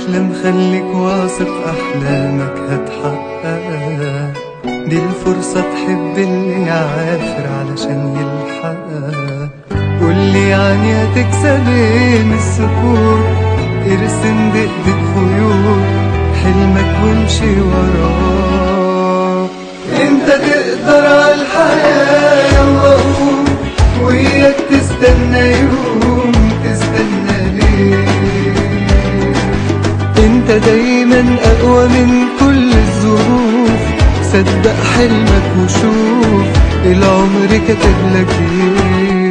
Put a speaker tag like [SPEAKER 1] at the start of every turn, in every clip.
[SPEAKER 1] تحلم خليك واثق أحلامك هتحققها دي الفرصة تحب اللي يعافر علشان يلحقها قولي يعني هتكسب ايه من السكوت ارسم بإيدك خيوط حلمك وامشي وراه انت تقدر على الحياة يلا قوم وياك تستنى يوم تستنى ليه انت دايما اقوى من كل الظروف صدق حلمك وشوف العمر كتب لك ايه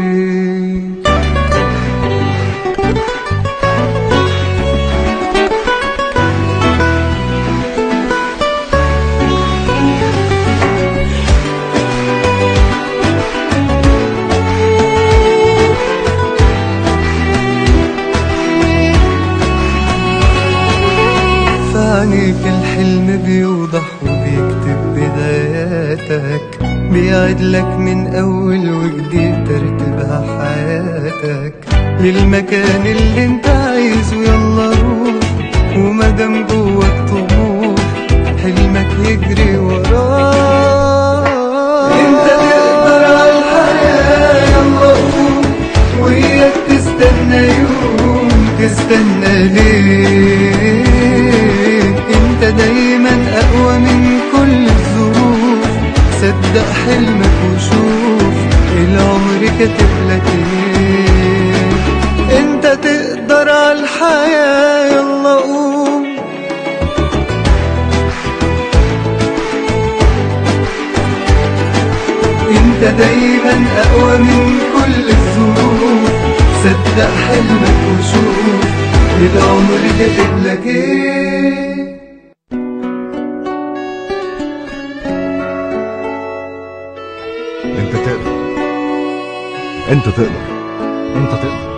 [SPEAKER 1] فعنيك الحلم بيوضح وبيكتب بداياتك بيعد لك من أول وجديد ترتيبها حياتك للمكان اللي انت عايزه يلا روح ومادام جواك طموح حلمك يجري وراك انت تقدر على الحياة يلا قوم وياك تستنى يوم تستنى ليه انت دايما اقوى من كل الظروف صدق حلمك وشوف العمر كاتب لك ايه انت تقدر على الحياة يلا قوم انت دايما اقوى من كل الظروف صدق حلمك وشوف العمر كاتب لك ايه
[SPEAKER 2] انت تقدر انت تقدر انت تقدر